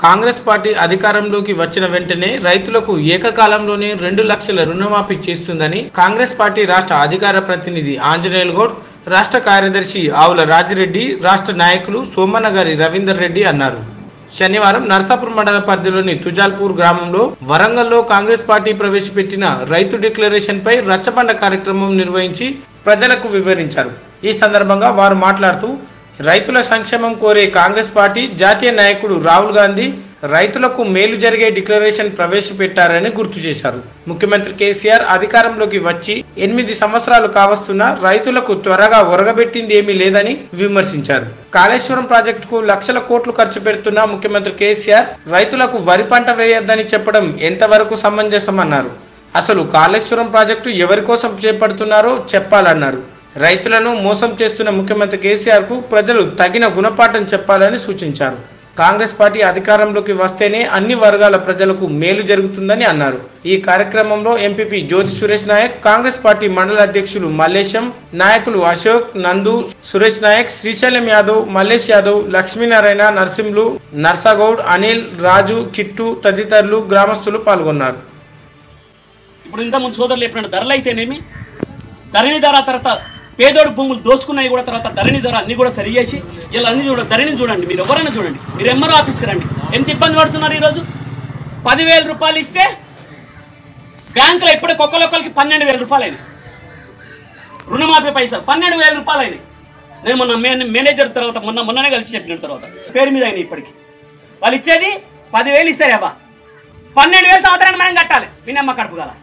Congress party అధికారంలోకి వచ్చిన వెంటనే రైతులకు ఏకకాలంలోనే రెండు లక్షల రుణమాఫీ చేస్తుందని కాంగ్రెస్ పార్టీ రాష్ట్ర అధికార ప్రతినిధి ఆంజనేయులు గౌడ్ రాష్ట్ర కార్యదర్శి ఆవుల రాజిరెడ్డి రాష్ట్ర నాయకులు సోమన్నగారి రవీందర్ రెడ్డి అన్నారు శనివారం నర్సాపూర్ మండల పరిధిలోని తుజాల్పూర్ గ్రామంలో వరంగల్లో కాంగ్రెస్ పార్టీ ప్రవేశపెట్టిన రైతు డిక్లరేషన్ పై రచ్చబండ కార్యక్రమం నిర్వహించి ప్రజలకు వివరించారు ఈ సందర్భంగా వారు మాట్లాడుతూ రైతుల సంక్షేమం కోరే కాంగ్రెస్ పార్టీ జాతీయ నాయకుడు రాహుల్ గాంధీ రైతులకు మేలు జరిగే డిక్లరేషన్ ప్రవేశపెట్టారని గుర్తు చేశారు ముఖ్యమంత్రి కేసీఆర్ అధికారంలోకి వచ్చి ఎనిమిది సంవత్సరాలు కావస్తున్నా రైతులకు త్వరగా ఒరగబెట్టింది ఏమీ లేదని విమర్శించారు కాళేశ్వరం ప్రాజెక్టుకు లక్షల కోట్లు ఖర్చు పెడుతున్న ముఖ్యమంత్రి కేసీఆర్ రైతులకు వరి పంట వేయొద్దని చెప్పడం ఎంతవరకు సమంజసమన్నారు అసలు కాళేశ్వరం ప్రాజెక్టు ఎవరి కోసం చేపడుతున్నారో చెప్పాలన్నారు రైతులను మోసం చేస్తున్న ముఖ్యమంత్రి కేసీఆర్ కు ప్రజలు తగిన గుణపాఠం చెప్పాలని సూచించారు కాంగ్రెస్ పార్టీ అధికారంలోకి వస్తేనే అన్ని వర్గాల ప్రజలకు మేలు జరుగుతుందని అన్నారు ఈ కార్యక్రమంలో ఎంపీపీ జ్యోతి సురేష్ నాయక్ కాంగ్రెస్ పార్టీ మండల అధ్యక్షులు మల్లేశం నాయకులు అశోక్ నందు సురేష్ నాయక్ శ్రీశైలం యాదవ్ మల్లేష్ యాదవ్ లక్ష్మీనారాయణ నరసింహులు నర్సాగౌడ్ అనిల్ రాజు కిట్టు తదితరులు గ్రామస్తులు పాల్గొన్నారు ఇప్పుడు ఇంతకుముందు సోదరులు చెప్పినట్టు ధరలు అయితేనేమి ధరణి ధర తర్వాత పేదోడు భూములు దోసుకున్నాయి కూడా తర్వాత ధరణి ధర అన్ని కూడా సరి చేసి ఇలా అన్ని చూడండి ధరణిని చూడండి మీరు ఎవరైనా చూడండి మీరు ఎంఆర్ఓ ఆఫీస్కి రండి ఎంత ఇబ్బంది పడుతున్నారు ఈరోజు పదివేల రూపాయలు ఇస్తే బ్యాంకులో ఇప్పుడే ఒక్కొక్కరికి పన్నెండు వేల రూపాయలు అయినాయి రుణమాఫీ పైసలు పన్నెండు వేల రూపాయలు అయినాయి నేను మొన్న మేనే- మేనేజర్ తర్వాత మొన్న మొన్ననే కలిసి చెప్పిన తర్వాత పేరు మీద అయినాయి ఇప్పటికి వాళ్ళు ఇచ్చేది పదివేలు ఇస్తారే అవ్వ పన్నెండు వేలు సంవత్సరాన్ని మనం కట్టాలి వినమ్మ కడుపు కదా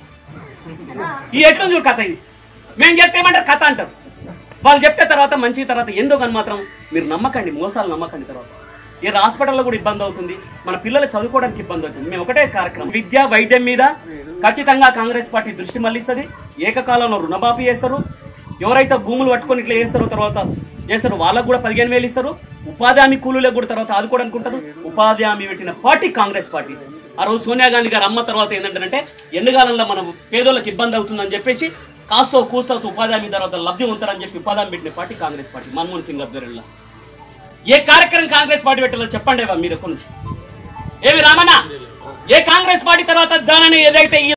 ఈ ఎట్లా చూడు కథ ఇది మేము చెప్తే ఏమంటారు కథ అంటారు వాళ్ళు చెప్తే తర్వాత మంచి తర్వాత ఎందుకు కానీ మాత్రం మీరు నమ్మకండి మోసాలు నమ్మకండి తర్వాత ఈ హాస్పిటల్లో కూడా ఇబ్బంది అవుతుంది మన పిల్లలు చదువుకోవడానికి ఇబ్బంది అవుతుంది మేము ఒకటే కార్యక్రమం విద్య వైద్యం మీద ఖచ్చితంగా కాంగ్రెస్ పార్టీ దృష్టి మళ్లిస్తుంది ఏకకాలంలో రుణమాఫీ చేస్తారు ఎవరైతే భూములు పట్టుకొని ఇట్లా చేస్తారో తర్వాత చేస్తారు వాళ్ళకు కూడా పదిహేను వేలు ఇస్తారు ఉపాధి హామీ కూలీలకు కూడా తర్వాత ఆదుకోవడానికి ఉంటుంది ఉపాధి హామీ పెట్టిన పార్టీ కాంగ్రెస్ పార్టీ ఆ రోజు సోనియా గాంధీ గారు అమ్మ తర్వాత ఏంటంటే ఎండకాలంలో మనం పేదోళ్ళకి ఇబ్బంది అవుతుందని చెప్పేసి కాస్తో కూస్తో ఉపాధి హామీ తర్వాత లబ్ధి ఉంటారని చెప్పి ఉపాధి హామీ పెట్టిన పార్టీ కాంగ్రెస్ పార్టీ మన్మోహన్ సింగ్ ఆధ్వర్యంలో ఏ కార్యక్రమం కాంగ్రెస్ పార్టీ పెట్టాలో చెప్పండి ఇవ్వ మీరు ఎక్కడి నుంచి ఏమి రామన్న ఏ కాంగ్రెస్ పార్టీ తర్వాత దానిని ఏదైతే ఈ